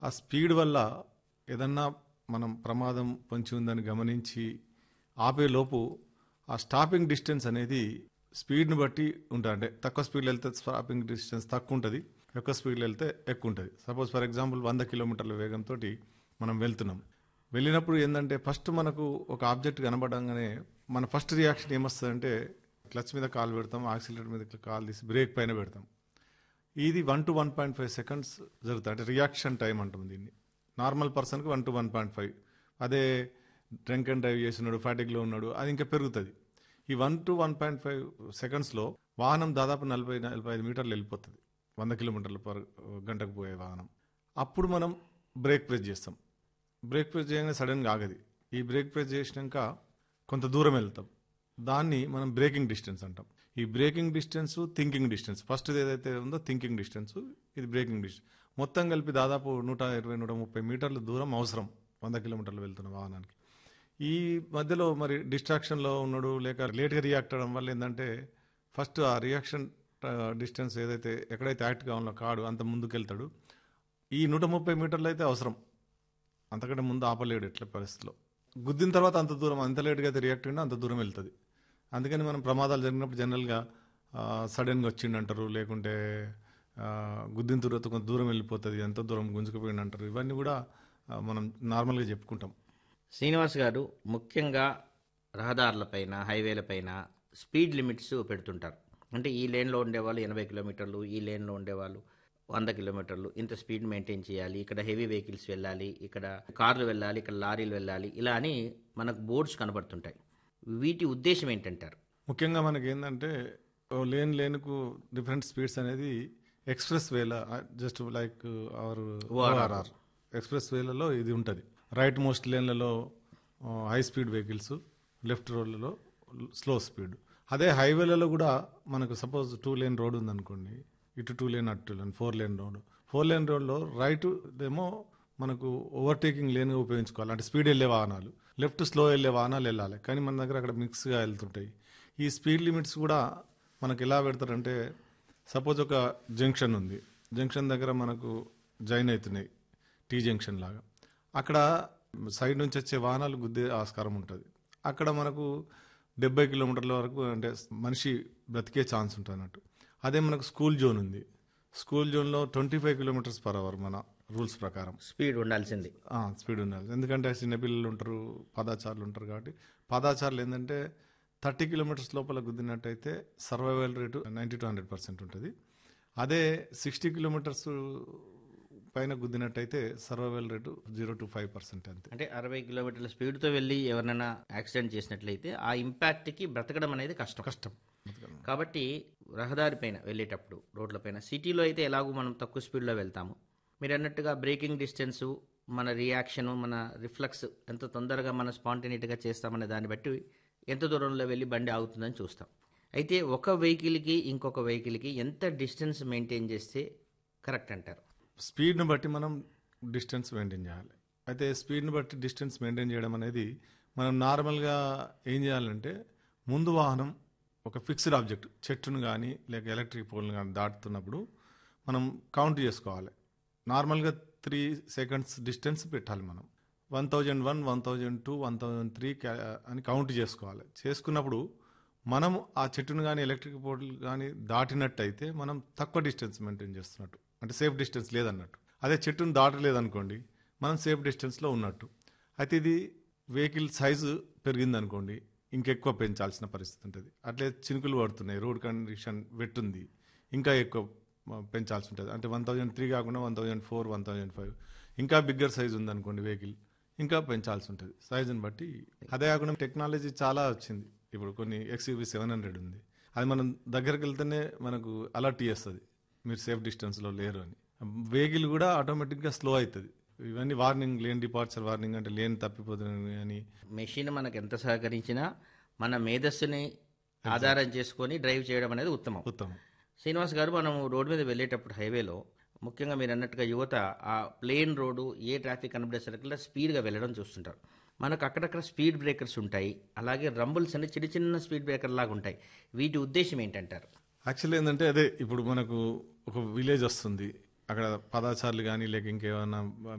ఆ స్పీడ్ వల్ల ఏదన్నా మనం ప్రమాదం పొంచి ఉందని గమనించి ఆపే లోపు ఆ స్టాపింగ్ డిస్టెన్స్ అనేది స్పీడ్ని బట్టి ఉంటుంది అంటే తక్కువ స్పీడ్లో వెళ్తే స్టాపింగ్ డిస్టెన్స్ తక్కువ ఉంటుంది ఎక్కువ స్పీడ్లో వెళ్తే ఎక్కువ ఉంటుంది సపోజ్ ఫర్ ఎగ్జాంపుల్ వంద కిలోమీటర్ల వేగంతో మనం వెళ్తున్నాం వెళ్ళినప్పుడు ఏంటంటే ఫస్ట్ మనకు ఒక ఆబ్జెక్ట్ కనబడంగానే మన ఫస్ట్ రియాక్షన్ ఏమొస్తుందంటే క్లచ్ మీద కాలు పెడతాం యాక్సిలేటర్ మీద కాలు తీసి బ్రేక్ పైన పెడతాం ఇది one to one point five seconds జరుగుతుంది అంటే రియాక్షన్ టైం అంటాం దీన్ని నార్మల్ పర్సన్కి one to one point five అదే డ్రంక్ అండ్ డ్రైవ్ చేస్తున్నాడు ఫ్యాటిక్లో ఉన్నాడు అది ఇంకా పెరుగుతుంది ఈ one to one point five సెకండ్స్లో వాహనం దాదాపు నలభై నలభై ఐదు మీటర్లు వెళ్ళిపోతుంది వంద కిలోమీటర్ల పర్ గంటకు పోయే వాహనం అప్పుడు మనం బ్రేక్ ప్రెస్ చేస్తాం బ్రేక్ ప్రెస్ చేయగానే సడన్గా ఆగది ఈ బ్రేక్ ప్రెస్ చేసినాక కొంత దూరం వెళ్తాం దాన్ని మనం బ్రేకింగ్ డిస్టెన్స్ అంటాం ఈ braking distance thinking distance first ఏదైతే ఉందో థింకింగ్ డిస్టెన్స్ ఇది బ్రేకింగ్ డిస్టెన్స్ మొత్తం కలిపి దాదాపు నూట ఇరవై నూట ముప్పై మీటర్ల దూరం అవసరం వంద కిలోమీటర్లు వెళ్తున్న వాహనానికి ఈ మధ్యలో మరి డిస్ట్రాక్షన్లో ఉన్నాడు లేక లేట్గా రియాక్ట్ అవ్వడం వల్ల ఏంటంటే ఫస్ట్ ఆ రియాక్షన్ డిస్టెన్స్ ఏదైతే ఎక్కడైతే యాక్ట్ కావాలో కాడు అంత ముందుకు వెళ్తాడు ఈ నూట ముప్పై మీటర్లు అయితే అవసరం అంతకంటే ముందు ఆపలేడు ఎట్ల పరిస్థితిలో గుద్దిన తర్వాత అంత దూరం అంత లేట్గా అయితే రియాక్ట్ అయినా అంత దూరం వెళ్తుంది అందుకని మనం ప్రమాదాలు జరిగినప్పుడు జనరల్గా సడన్గా వచ్చిండు అంటారు లేకుంటే ఆ, గుద్దిన తర్వాత కొంత దూరం వెళ్ళిపోతుంది ఎంత దూరం గుంజుకుపోయింది అంటారు ఇవన్నీ కూడా ఆ, మనం నార్మల్గా చెప్పుకుంటాం శ్రీనివాస్ గారు ముఖ్యంగా రహదారులపైన హైవేలపైన స్పీడ్ లిమిట్స్ పెడుతుంటారు అంటే ఈ లేన్లో ఉండేవాళ్ళు ఎనభై కిలోమీటర్లు ఈ లేన్లో ఉండేవాళ్ళు వంద కిలోమీటర్లు ఇంత స్పీడ్ మెయింటైన్ చేయాలి ఇక్కడ హెవీ వెహికల్స్ వెళ్ళాలి ఇక్కడ కార్లు వెళ్ళాలి ఇక్కడ లారీలు వెళ్ళాలి ఇలా అని మనకు బోర్డ్స్ కనబడుతుంటాయి వీటి ఉద్దేశం ఏంటంటారు ముఖ్యంగా మనకి ఏంటంటే ఓ లేన్ లేన్కు డిఫరెంట్ స్పీడ్స్ అనేది ఎక్స్ప్రెస్ వేల జస్ట్ లైక్ అవర్ ఓఆర్ఆర్ ఎక్స్ప్రెస్ వేలలో ఇది ఉంటుంది రైట్ మోస్ట్ లేన్లలో హై స్పీడ్ వెహికల్స్ లెఫ్ట్ రోడ్లలో స్లో స్పీడ్ అదే హైవేలలో కూడా మనకు సపోజ్ టూ లేన్ రోడ్ ఉందనుకోండి ఇటు టూ లేన్ అటు two lane four lane road four lane రోడ్లో రైట్ ఏమో మనకు ఓవర్టేకింగ్ లేన్ ఉపయోగించుకోవాలి అంటే స్పీడ్ వెళ్ళే వాహనాలు లెఫ్ట్ స్లో వెళ్ళే వాహనాలు వెళ్ళాలి కానీ మన దగ్గర అక్కడ మిక్స్గా వెళ్తుంటాయి ఈ స్పీడ్ లిమిట్స్ కూడా మనకు ఎలా పెడతారంటే సపోజ్ ఒక జంక్షన్ ఉంది జంక్షన్ దగ్గర మనకు జాయిన్ అవుతున్నాయి టీ జంక్షన్ లాగా అక్కడ సైడ్ నుంచి వచ్చే వాహనాలు గుద్దే ఆస్కారం ఉంటుంది అక్కడ మనకు డెబ్బై కిలోమీటర్ల వరకు అంటే మనిషి బ్రతికే ఛాన్స్ ఉంటుంది అన్నట్టు అదే మనకు స్కూల్ జోన్ ఉంది స్కూల్ జోన్లో twenty five kilometres per hour మన రూల్స్ ప్రకారం స్పీడ్ ఉండాల్సింది ఆ, స్పీడ్ ఉండాలి ఎందుకంటే చిన్నపిల్లలు ఉంటారు పాదాచారులు ఉంటారు కాబట్టి పాదాచారులు ఏంటంటే థర్టీ కిలోమీటర్స్ లోపల గుద్దినట్టయితే survival rate ninety to hundred percent ఉంటుంది అదే సిక్స్టీ కిలోమీటర్స్ పైన గుద్దినట్టయితే survival rate zero to five percent అంతే అంటే అరవై కిలోమీటర్ల స్పీడ్తో వెళ్ళి ఎవరినైనా యాక్సిడెంట్ చేసినట్లయితే ఆ ఇంపాక్ట్కి బ్రతకడం అనేది కష్టం కష్టం కాబట్టి రహదారి పైన వెళ్ళేటప్పుడు రోడ్లపైన సిటీలో అయితే ఎలాగో మనం తక్కువ స్పీడ్లో వెళ్తాము మీరు అన్నట్టుగా బ్రేకింగ్ డిస్టెన్సు మన రియాక్షన్ మన రిఫ్లెక్స్ ఎంత తొందరగా మన స్పాంటేనిటీగా చేస్తామనే దాన్ని బట్టి ఎంత దూరంలో వెళ్ళి బండి ఆగుతుందని చూస్తాం అయితే ఒక వెహికల్కి ఇంకొక వెహికల్కి ఎంత డిస్టెన్స్ మెయింటైన్ చేస్తే కరెక్ట్ అంటారు స్పీడ్ని బట్టి మనం డిస్టెన్స్ మెయింటైన్ చేయాలి అయితే స్పీడ్ని బట్టి డిస్టెన్స్ మెయింటైన్ చేయడం అనేది మనం నార్మల్గా ఏం చేయాలంటే ముందు వాహనం ఒక ఫిక్స్డ్ ఆబ్జెక్ట్ చెట్టును కానీ లేక ఎలక్ట్రిక్ పోల్ని కానీ దాటుతున్నప్పుడు మనం కౌంట్ చేసుకోవాలి నార్మల్గా త్రీ సెకండ్స్ డిస్టెన్స్ పెట్టాలి మనం one thousand one one thousand two one thousand three అని కౌంట్ చేసుకోవాలి చేసుకున్నప్పుడు మనం ఆ చెట్టును కానీ ఎలక్ట్రిక్ పోల్ కానీ దాటినట్టయితే మనం తక్కువ డిస్టెన్స్ మెయింటైన్ చేస్తున్నట్టు అంటే సేఫ్ డిస్టెన్స్ లేదన్నట్టు అదే చెట్టును దాటలేదనుకోండి మనం సేఫ్ డిస్టెన్స్లో ఉన్నట్టు అయితే ఇది వెహికల్ సైజు పెరిగిందనుకోండి ఇంకెక్కువ పెంచాల్సిన పరిస్థితి ఉంటుంది అట్లే చినుకులు పడుతున్నాయి రోడ్ కండిషన్ వెట్టుంది ఇంకా ఎక్కువ మ, పెంచాల్సి ఉంటుంది అంటే వన్ థౌజండ్ త్రీ కాకుండా one thousand four one thousand five ఇంకా బిగ్గర్ సైజ్ ఉందనుకోండి వెహికల్ ఇంకా పెంచాల్సి ఉంటుంది సైజుని బట్టి అదే కాకుండా టెక్నాలజీ చాలా వచ్చింది ఇప్పుడు కొన్ని ఎక్స్యూవీ సెవెన్ హండ్రెడ్ ఉంది అది మనం దగ్గరికి వెళ్తేనే మనకు అలర్ట్ చేస్తుంది మీరు సేఫ్ డిస్టెన్స్లో లేరు అని వెహికల్ కూడా ఆటోమేటిక్గా స్లో అవుతుంది ఇవన్నీ వార్నింగ్ లేన్ డిపార్చర్ వార్నింగ్ అంటే లేన్ తప్పిపోతుంది అని మెషిన్ మనకు ఎంత సహకరించినా మన మేధస్సుని ఆధారం చేసుకొని డ్రైవ్ చేయడం అనేది ఉత్తమం ఉత్తమం శ్రీనివాస్ గారు మనం రోడ్డు మీద వెళ్ళేటప్పుడు హైవేలో ముఖ్యంగా మీరు అన్నట్టుగా యువత ఆ ప్లేన్ రోడ్డు ఏ ట్రాఫిక్ కనబడేసరికి స్పీడ్గా వెళ్ళడం చూస్తుంటారు మనకు అక్కడక్కడ స్పీడ్ బ్రేకర్స్ ఉంటాయి అలాగే రంబుల్స్ అనే చిన్న చిన్న స్పీడ్ బ్రేకర్ లాగా ఉంటాయి వీటి ఉద్దేశం ఏంటంటారు యాక్చువల్లీ ఏంటంటే అదే ఇప్పుడు మనకు ఒక విలేజ్ వస్తుంది అక్కడ పదాచారులు కానీ లేక ఇంకేమైనా